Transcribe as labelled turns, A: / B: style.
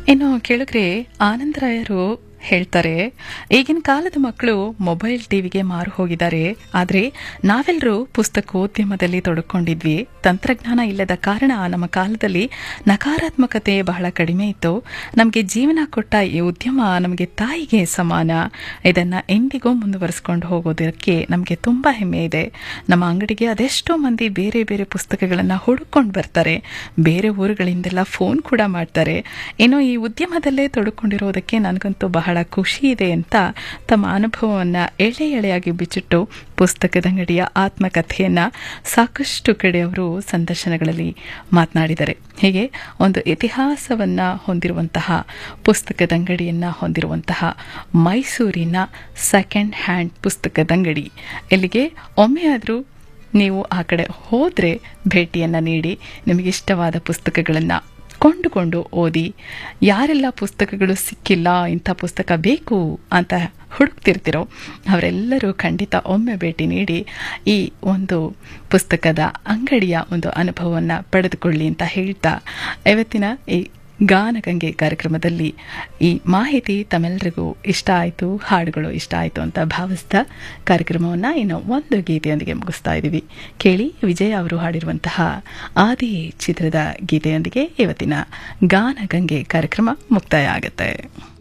A: ಇನ್ನು ಕೇಳಿದ್ರೆ ಆನಂದರಾಯರು ಹೇಳ್ತಾರೆ ಈಗಿನ ಕಾಲದ ಮಕ್ಕಳು ಮೊಬೈಲ್ ಟಿವಿಗೆ ಮಾರು ಹೋಗಿದ್ದಾರೆ ಆದರೆ ನಾವೆಲ್ಲರೂ ಪುಸ್ತಕೋದ್ಯಮದಲ್ಲಿ ತೊಡಕೊಂಡಿದ್ವಿ ತಂತ್ರಜ್ಞಾನ ಇಲ್ಲದ ಕಾರಣ ನಮ್ಮ ಕಾಲದಲ್ಲಿ ನಕಾರಾತ್ಮಕತೆ ಬಹಳ ಕಡಿಮೆ ಇತ್ತು ನಮಗೆ ಜೀವನ ಕೊಟ್ಟ ಈ ಉದ್ಯಮ ನಮಗೆ ತಾಯಿಗೆ ಸಮಾನ ಇದನ್ನು ಎಂದಿಗೂ ಮುಂದುವರಿಸ್ಕೊಂಡು ಹೋಗೋದಕ್ಕೆ ನಮಗೆ ತುಂಬ ಹೆಮ್ಮೆ ಇದೆ ನಮ್ಮ ಅಂಗಡಿಗೆ ಅದೆಷ್ಟೋ ಮಂದಿ ಬೇರೆ ಬೇರೆ ಪುಸ್ತಕಗಳನ್ನು ಹುಡುಕೊಂಡು ಬರ್ತಾರೆ ಬೇರೆ ಊರುಗಳಿಂದೆಲ್ಲ ಫೋನ್ ಕೂಡ ಮಾಡ್ತಾರೆ ಇನ್ನು ಈ ಉದ್ಯಮದಲ್ಲೇ ತೊಡಕೊಂಡಿರೋದಕ್ಕೆ ನನಗಂತೂ ಬಹಳ ಖುಷಿ ಇದೆ ಅಂತ ತಮ್ಮ ಅನುಭವವನ್ನು ಎಳೆ ಎಳೆಯಾಗಿ ಬಿಚ್ಚಿಟ್ಟು ಪುಸ್ತಕದ ಅಂಗಡಿಯ ಆತ್ಮಕಥೆಯನ್ನು ಸಾಕಷ್ಟು ಕಡೆ ಅವರು ಸಂದರ್ಶನಗಳಲ್ಲಿ ಮಾತನಾಡಿದ್ದಾರೆ ಹೀಗೆ ಒಂದು ಇತಿಹಾಸವನ್ನು ಹೊಂದಿರುವಂತಹ ಪುಸ್ತಕದ ಅಂಗಡಿಯನ್ನು ಹೊಂದಿರುವಂತಹ ಮೈಸೂರಿನ ಸೆಕೆಂಡ್ ಹ್ಯಾಂಡ್ ಪುಸ್ತಕದಂಗಡಿ ಇಲ್ಲಿಗೆ ಒಮ್ಮೆ ಆದರೂ ನೀವು ಆ ಕಡೆ ಹೋದರೆ ಭೇಟಿಯನ್ನು ನೀಡಿ ನಿಮಗಿಷ್ಟವಾದ ಪುಸ್ತಕಗಳನ್ನು ಕೊಂಡುಕೊಂಡು ಓದಿ ಯಾರೆಲ್ಲ ಪುಸ್ತಕಗಳು ಸಿಕ್ಕಿಲ್ಲ ಇಂಥ ಪುಸ್ತಕ ಬೇಕು ಅಂತ ಹುಡುಕ್ತಿರ್ತಿರೋ ಅವರೆಲ್ಲರೂ ಖಂಡಿತ ಒಮ್ಮೆ ಭೇಟಿ ನೀಡಿ ಈ ಒಂದು ಪುಸ್ತಕದ ಅಂಗಡಿಯ ಒಂದು ಅನುಭವವನ್ನು ಪಡೆದುಕೊಳ್ಳಿ ಅಂತ ಹೇಳ್ತಾ ಇವತ್ತಿನ ಈ ಗಾನಗಂಗೆ ಕಾರ್ಯಕ್ರಮದಲ್ಲಿ ಈ ಮಾಹಿತಿ ತಮ್ಮೆಲ್ಲರಿಗೂ ಇಷ್ಟ ಆಯಿತು ಹಾಡುಗಳು ಇಷ್ಟ ಆಯಿತು ಅಂತ ಭಾವಿಸ್ತಾ ಕಾರ್ಯಕ್ರಮವನ್ನು ಇನ್ನು ಒಂದು ಗೀತೆಯೊಂದಿಗೆ ಮುಗಿಸ್ತಾ ಇದ್ದೀವಿ ಕೇಳಿ ವಿಜಯ್ ಅವರು ಹಾಡಿರುವಂತಹ ಆದಿ ಚಿತ್ರದ ಗೀತೆಯೊಂದಿಗೆ ಇವತ್ತಿನ ಗಾನಗಂಗೆ ಕಾರ್ಯಕ್ರಮ ಮುಕ್ತಾಯ ಆಗುತ್ತೆ